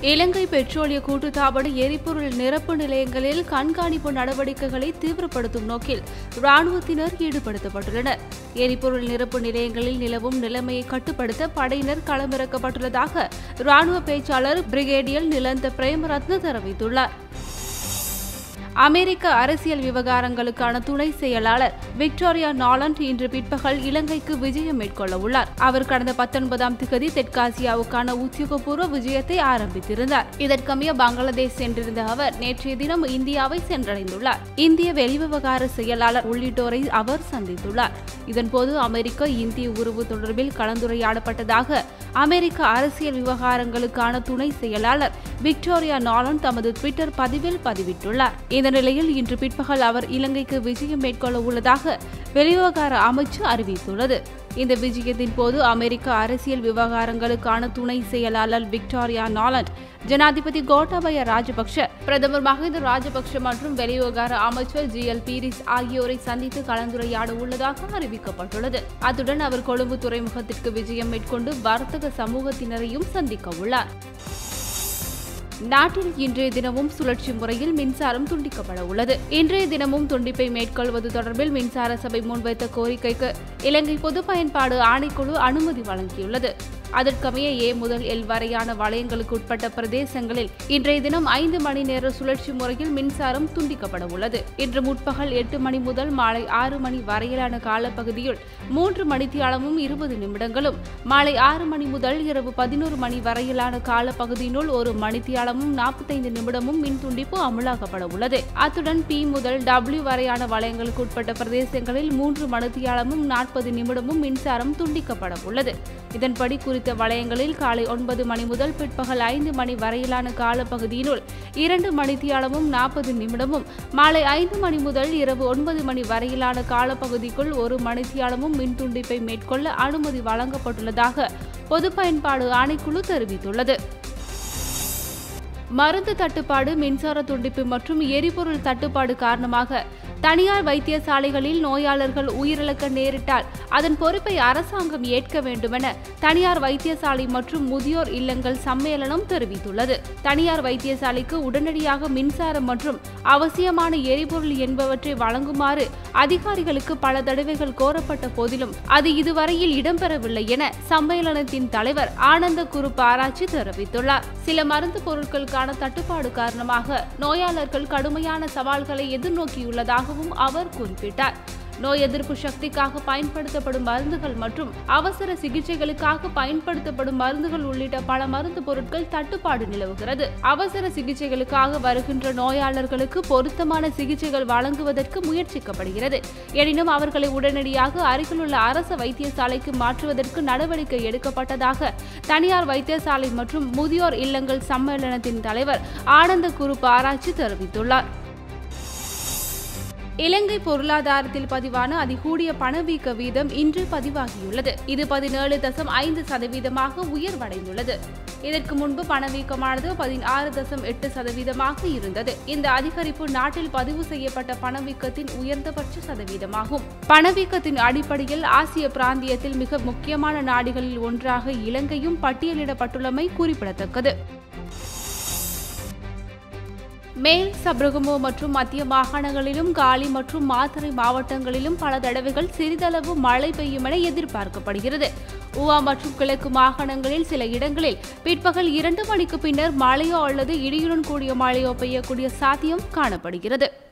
இலங்கை பெட்ரோலிய கூட்டுத்தாபன எரிபொருள் நிரப்பு நிலையங்களில் கண்காணிப்பு நடவடிக்கைகளை தீவிரப்படுத்தும் நோக்கில் ராணுவத்தினர் ஈடுபடுத்தப்பட்டுள்ளனர் எரிபொருள் நிரப்பு நிலையங்களில் நிலவும் நிலைமையை கட்டுப்படுத்த படையினர் களமிறக்கப்பட்டுள்ளதாக ராணுவ பேச்சாளர் பிரிகேடியர் நிலந்த பிரேமரத்ன தெரிவித்துள்ளார் அமெரிக்க அரசியல் விவகாரங்களுக்கான துணை செயலாளர் விக்டோரியா நாலண்ட் இன்று பிற்பகல் இலங்கைக்கு விஜயம் மேற்கொள்ள உள்ளார் அவர் கடந்த பத்தொன்பதாம் திகதி தெற்காசியாவுக்கான உத்தியோகபூர்வ விஜயத்தை ஆரம்பித்திருந்தார் இதற்கமைய பங்களாதேஷ் சென்றிருந்த அவர் நேற்றைய தினம் இந்தியாவை சென்றடைந்துள்ளார் இந்திய வெளிவிவகார செயலாளர் உள்ளிட்டோரை அவர் சந்தித்துள்ளார் இதன்போது அமெரிக்க இந்திய உறவு தொடர்பில் கலந்துரையாடப்பட்டதாக அமெரிக்க அரசியல் விவகாரங்களுக்கான துணை செயலாளர் விக்டோரியா நாலன் தமது ட்விட்டர் பதிவில் பதிவிட்டுள்ளார் இந்த நிலையில் இன்று பிற்பகல் அவர் இலங்கைக்கு விஜயம் மேற்கொள்ள உள்ளதாக வெளிவிவகார அமைச்சு அறிவித்துள்ளது இந்த விஜயத்தின் போது அமெரிக்க அரசியல் விவகாரங்களுக்கான துணை செயலாளர் விக்டோரியா நாலண்ட் ஜனாதிபதி கோட்டாபய ராஜபக்ஷ பிரதமர் மஹிந்த ராஜபக்ஷ மற்றும் வெளிவிவகார அமைச்சர் ஜி எல் பீரிஸ் ஆகியோரை சந்தித்து கலந்துரையாட உள்ளதாக அறிவிக்கப்பட்டுள்ளது அத்துடன் அவர் கொழும்பு துறைமுகத்திற்கு விஜயம் மேற்கொண்டு வர்த்தக சமூகத்தினரையும் சந்திக்க உள்ளார் நாட்டில் இன்றைய தினமும் சுழற்சி முறையில் மின்சாரம் துண்டிக்கப்பட உள்ளது இன்றைய தினமும் துண்டிப்பை மேற்கொள்வது தொடர்பில் மின்சார சபை முன்வைத்த கோரிக்கைக்கு இலங்கை பொது பயன்பாடு ஆணைக்குழு அனுமதி வழங்கியுள்ளது அதற்கமைய ஏ முதல் எல் வரையான வளையங்களுக்கு உட்பட்ட பிரதேசங்களில் இன்றைய தினம் ஐந்து மணி நேர சுழற்சி முறையில் மின்சாரம் துண்டிக்கப்பட உள்ளது இன்று முற்பகல் எட்டு மணி முதல் மாலை ஆறு மணி வரையிலான காலப்பகுதியில் மூன்று மணித்தியாலமும் இருபது நிமிடங்களும் மாலை ஆறு மணி முதல் இரவு பதினோரு மணி வரையிலான காலப்பகுதியினுள் ஒரு மணித்தியாலமும் நாற்பத்தைந்து நிமிடமும் மின் துண்டிப்பு அமலாக்கப்பட உள்ளது அத்துடன் பி முதல் டபிள்யூ வரையான வளையங்களுக்கு உட்பட்ட பிரதேசங்களில் மூன்று மணித்தியாலமும் நாற்பது நிமிடமும் மின்சாரம் துண்டிக்கப்பட உள்ளது இதன்படி குறித்த வளையங்களில் காலை ஒன்பது மணி முதல் பிற்பகல் ஐந்து மணி வரையிலான காலப்பகுதியினுள் இரண்டு மணித்தியாலமும் நாற்பது நிமிடமும் மாலை ஐந்து மணி முதல் இரவு ஒன்பது மணி வரையிலான காலப்பகுதிக்குள் ஒரு மணித்தியாலமும் மின் துண்டிப்பை மேற்கொள்ள அனுமதி வழங்கப்பட்டுள்ளதாக பொது பயன்பாடு ஆணைக்குழு தெரிவித்துள்ளது மருந்து தட்டுப்பாடு மின்சார துண்டிப்பு மற்றும் எரிபொருள் தட்டுப்பாடு காரணமாக தனியார் வைத்தியசாலைகளில் நோயாளர்கள் உயிரிழக்க நேரிட்டால் அதன் பொறுப்பை அரசாங்கம் ஏற்க வேண்டுமென தனியார் வைத்தியசாலை மற்றும் முதியோர் இல்லங்கள் சம்மேளனம் தெரிவித்துள்ளது தனியார் வைத்தியசாலைக்கு உடனடியாக மின்சாரம் மற்றும் அவசியமான எரிபொருள் என்பவற்றை வழங்குமாறு அதிகாரிகளுக்கு பல தடவைகள் கோரப்பட்ட போதிலும் அது இதுவரையில் இடம்பெறவில்லை என சம்மேளனத்தின் தலைவர் ஆனந்த குருப் ஆராய்ச்சி தெரிவித்துள்ளார் சில மருந்து பொருட்களுக்கான தட்டுப்பாடு காரணமாக நோயாளர்கள் கடுமையான சவால்களை எதிர்நோக்கியுள்ளதாகவும் அவர் குறிப்பிட்டார் நோய் எதிர்ப்பு சக்திக்காக பயன்படுத்தப்படும் மருந்துகள் மற்றும் அவசர சிகிச்சைகளுக்காக பயன்படுத்தப்படும் மருந்துகள் உள்ளிட்ட பல மருந்து பொருட்கள் தட்டுப்பாடு நிலவுகிறது அவசர சிகிச்சைகளுக்காக வருகின்ற நோயாளர்களுக்கு பொருத்தமான சிகிச்சைகள் வழங்குவதற்கு முயற்சிக்கப்படுகிறது எனினும் அவர்களை உடனடியாக அருகிலுள்ள அரசு வைத்தியசாலைக்கு மாற்றுவதற்கு நடவடிக்கை எடுக்கப்பட்டதாக தனியார் வைத்தியசாலை மற்றும் முதியோர் இல்லங்கள் சம்மேளனத்தின் தலைவர் ஆனந்த குருப் ஆராய்ச்சி தெரிவித்துள்ளார் இலங்கை பொருளாதாரத்தில் பதிவான அதிகூடிய பணவீக்க வீதம் இன்று பதிவாகியுள்ளது இது பதினேழு தசம் ஐந்து சதவீதமாக உயர்வடைந்துள்ளது இதற்கு முன்பு பணவீக்கமானது பதினாறு தசம் எட்டு சதவீதமாக இருந்தது இந்த அதிகரிப்பு நாட்டில் பதிவு செய்யப்பட்ட பணவீக்கத்தின் உயர்ந்தபட்ச சதவீதமாகும் பணவீக்கத்தின் அடிப்படையில் ஆசிய பிராந்தியத்தில் மிக முக்கியமான நாடுகளில் ஒன்றாக இலங்கையும் பட்டியலிடப்பட்டுள்ளமை குறிப்பிடத்தக்கது மேல் சப்ரகமோ மற்றும் மத்திய மாகாணங்களிலும் காலி மற்றும் மாத்தறை மாவட்டங்களிலும் பல தடவைகள் சிறிதளவு மழை பெய்யும் என எதிர்பார்க்கப்படுகிறது ஊவா மற்றும் கிழக்கு மாகாணங்களில் சில இடங்களில் பிற்பகல் இரண்டு மணிக்கு பின்னர் மழையோ அல்லது இடியுடன் கூடிய மழையோ பெய்யக்கூடிய சாத்தியம் காணப்படுகிறது